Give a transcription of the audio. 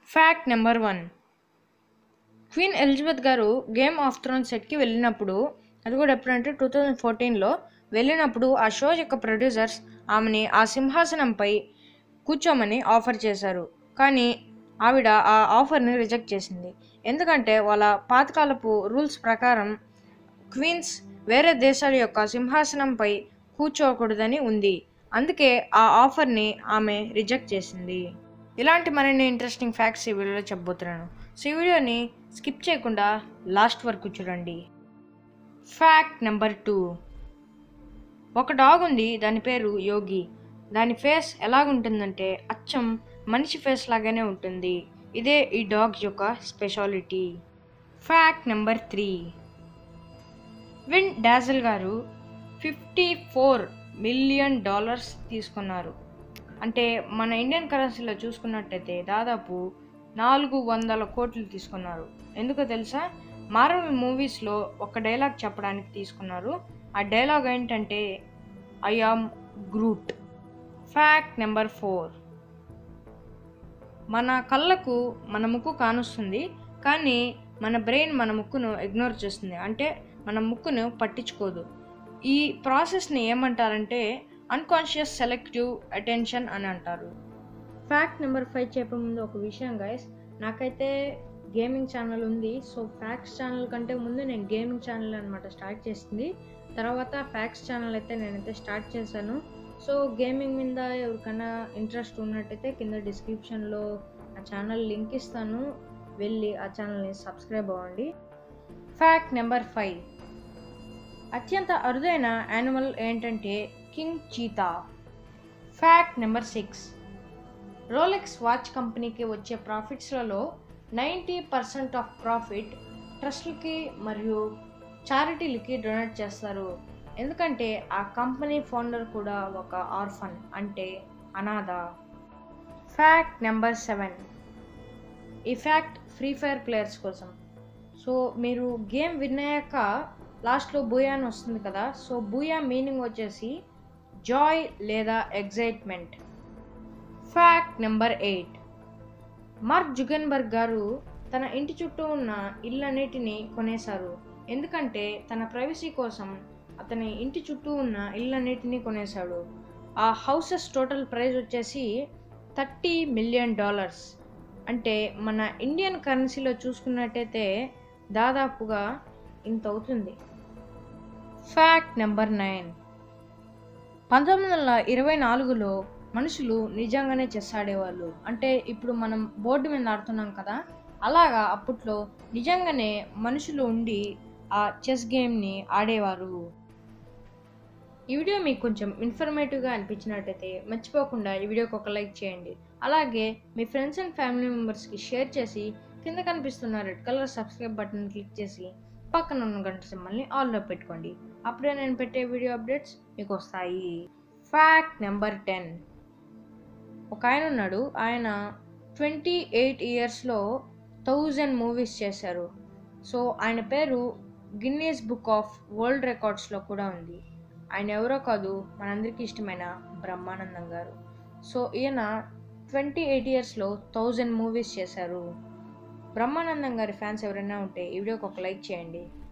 fact number one queen Elizabeth గారు game of throne సెట్కి వెళ్ళినప్పుడు అది కూడా ఎప్పుడంటే టూ థౌజండ్ ఫోర్టీన్లో వెళ్ళినప్పుడు ఆ షో యొక్క ప్రొడ్యూసర్స్ ఆమెని ఆ సింహాసనంపై కూర్చోమని ఆఫర్ చేశారు కానీ ఆవిడ ఆ ఆఫర్ని రిజెక్ట్ చేసింది ఎందుకంటే వాళ్ళ పాతకాలపు రూల్స్ ప్రకారం క్వీన్స్ వేరే దేశాల యొక్క సింహాసనంపై కూర్చోకూడదని ఉంది అందుకే ఆ ఆఫర్ని ఆమె రిజెక్ట్ చేసింది ఇలాంటి మరిన్ని ఇంట్రెస్టింగ్ ఫ్యాక్ట్స్ ఈ వీడియోలో చెప్పబోతున్నాను సో ఈ వీడియోని స్కిప్ చేయకుండా లాస్ట్ వరకు చూడండి ఫ్యాక్ట్ నెంబర్ టూ ఒక డాగ్ ఉంది దాని పేరు యోగి దాని ఫేస్ ఎలాగుంటుందంటే అచ్చం మనిషి ఫేస్ లాగానే ఉంటుంది ఇదే ఈ డాగ్ యొక్క speciality fact number three Vin Diesel గారు ఫిఫ్టీ ఫోర్ మిలియన్ డాలర్స్ తీసుకున్నారు అంటే మన ఇండియన్ కరెన్సీలో చూసుకున్నట్టయితే దాదాపు నాలుగు వందల కోట్లు తీసుకున్నారు ఎందుకో తెలుసా మార్వల్ మూవీస్లో ఒక డైలాగ్ చెప్పడానికి తీసుకున్నారు ఆ డైలాగ్ ఏంటంటే I am Groot fact number four మన కళ్ళకు మన ముక్కు కానుస్తుంది కానీ మన బ్రెయిన్ మన ముక్కును ఇగ్నోర్ చేస్తుంది అంటే మన ముక్కును పట్టించుకోదు ఈ ప్రాసెస్ని ఏమంటారంటే అన్కాన్షియస్ సెలెక్టివ్ అటెన్షన్ అని అంటారు ఫ్యాక్ట్ నెంబర్ ఫైవ్ చెప్పే ముందు ఒక విషయం గైస్ నాకైతే గేమింగ్ ఛానల్ ఉంది సో ఫ్యాక్ట్స్ ఛానల్ కంటే ముందు నేను గేమింగ్ ఛానల్ అనమాట స్టార్ట్ చేసింది తర్వాత ఫ్యాక్ట్స్ ఛానల్ అయితే నేనైతే స్టార్ట్ చేశాను సో గేమింగ్ మీద ఎవరికైనా ఇంట్రెస్ట్ ఉన్నట్టయితే కింద డిస్క్రిప్షన్లో ఆ ఛానల్ లింక్ ఇస్తాను వెళ్ళి ఆ ఛానల్ని సబ్స్క్రైబ్ అవ్వండి ఫ్యాక్ట్ నెంబర్ ఫైవ్ అత్యంత అరుదైన యానిమల్ ఏంటంటే king cheetah fact number six Rolex watch కంపెనీకి వచ్చే ప్రాఫిట్స్లలో నైంటీ పర్సెంట్ ఆఫ్ ప్రాఫిట్ ట్రస్ట్లకి మరియు చారిటీలకి డొనేట్ చేస్తారు ఎందుకంటే ఆ కంపెనీ ఫౌండర్ కూడా ఒక ఆర్ఫన్ అంటే అనాథ ఫ్యాక్ట్ నెంబర్ సెవెన్ ఈ ఫ్యాక్ట్ ఫ్రీ ఫైర్ ప్లేయర్స్ కోసం సో మీరు గేమ్ విన్ అయ్యాక లాస్ట్లో బూయా అని వస్తుంది కదా సో బూయా మీనింగ్ వచ్చేసి జాయ్ లేదా excitement fact number eight Mark Zuckerberg గారు తన ఇంటి చుట్టూ ఉన్న ఇళ్ళన్నిటిని కొనేశారు ఎందుకంటే తన ప్రైవసీ కోసం అతని ఇంటి చుట్టూ ఉన్న ఇళ్ళన్నిటినీ కొనేశాడు ఆ హౌసెస్ టోటల్ ప్రైస్ వచ్చేసి థర్టీ మిలియన్ డాలర్స్ అంటే మన ఇండియన్ కరెన్సీలో చూసుకున్నట్టయితే దాదాపుగా ఇంత అవుతుంది ఫ్యాక్ట్ నెంబర్ నైన్ పంతొమ్మిది వందల ఇరవై నాలుగులో మనుషులు నిజంగానే చెస్ ఆడేవాళ్ళు అంటే ఇప్పుడు మనం బోర్డు మీద ఆడుతున్నాం కదా అలాగా అప్పట్లో నిజంగానే మనుషులు ఉండి ఆ చెస్ గేమ్ని ఆడేవారు ఈ వీడియో మీకు కొంచెం ఇన్ఫర్మేటివ్గా అనిపించినట్టయితే మర్చిపోకుండా ఈ వీడియోకి ఒక లైక్ చేయండి అలాగే మీ ఫ్రెండ్స్ అండ్ ఫ్యామిలీ మెంబర్స్కి షేర్ చేసి కింద కనిపిస్తున్న red colour subscribe button click చేసి పక్కన ఉన్న గంట సింబల్ని ఆల్లో పెట్టుకోండి అప్పుడే నేను పెట్టే వీడియో అప్డేట్స్ మీకు వస్తాయి ఫ్యాక్ట్ నెంబర్ టెన్ ఒక ఆయన ఉన్నాడు ఆయన ట్వంటీ ఎయిట్ ఇయర్స్లో థౌజండ్ మూవీస్ చేశారు సో ఆయన పేరు గిన్నీస్ బుక్ ఆఫ్ వరల్డ్ రికార్డ్స్లో కూడా ఉంది ఆయన ఎవరో కాదు మనందరికీ ఇష్టమైన బ్రహ్మానందం గారు సో ఈయన ట్వంటీ ఎయిట్ ఇయర్స్లో థౌజండ్ మూవీస్ చేశారు బ్రహ్మానందం గారి ఫ్యాన్స్ ఎవరైనా ఉంటే ఈ వీడియోకి ఒక లైక్ చేయండి